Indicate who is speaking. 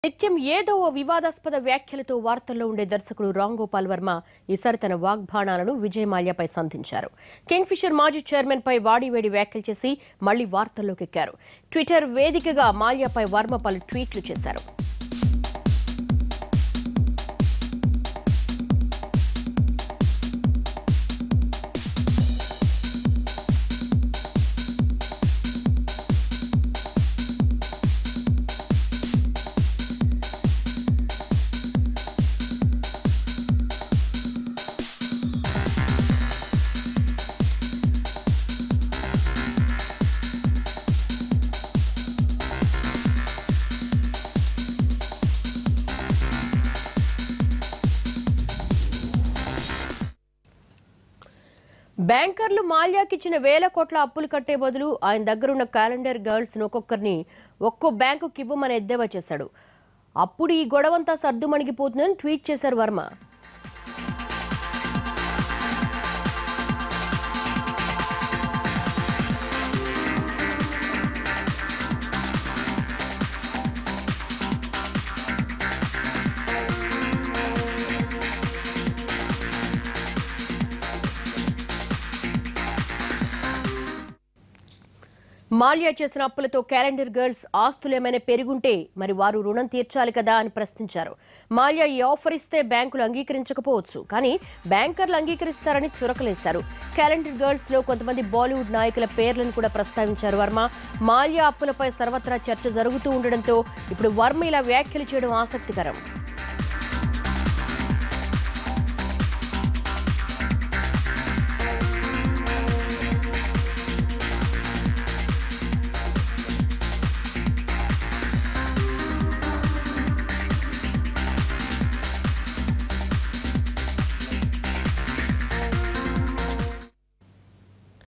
Speaker 1: నిత్యం ఏదో ఓ వివాదాస్పద వ్యాఖ్యలతో వార్తల్లో ఉండే దర్శకుడు రామ్ గోపాల్ వర్మ ఈసారి తన వాగ్బాణాలను విజయ్ మాల్యాపై సంధించారు కింగ్ ఫిషర్ మాజీ చైర్మన్ పై వాడివేడి వ్యాఖ్యలు చేసి మళ్లీ వార్తల్లోకి ఎక్కారు ట్విట్టర్ వేదికగా మాల్యాపై వర్మ పలు ట్వీట్లు చేశారు బ్యాంకర్లు మాల్యాకిచ్చిన వేల కోట్ల అప్పులు కట్టే బదులు ఆయన దగ్గరున్న క్యాలెండర్ గర్ల్స్ ఒక్కొక్కరిని ఒక్కో బ్యాంకుకి ఇవ్వమని ఎద్దేవా చేశాడు అప్పుడు ఈ గొడవంతా సర్దుమణిగిపోతుందని ట్వీట్ చేశారు వర్మ మాల్యా చేసిన అప్పులతో క్యాలెండర్ గర్ల్స్ ఆస్తులు ఏమైనా పెరుగుంటే మరి వారు రుణం తీర్చాలి కదా అని ప్రశ్నించారు మాల్యా ఈ ఆఫర్ ఇస్తే బ్యాంకులు అంగీకరించకపోవచ్చు కానీ బ్యాంకర్లు అంగీకరిస్తారని చురకలేశారు క్యాలెండర్ గర్ల్స్ లో కొంతమంది బాలీవుడ్ నాయకుల పేర్లను కూడా ప్రస్తావించారు వర్మ మాల్యా అప్పులపై సర్వత్రా చర్చ జరుగుతూ ఉండడంతో ఇప్పుడు వర్మ ఇలా వ్యాఖ్యలు చేయడం ఆసక్తికరం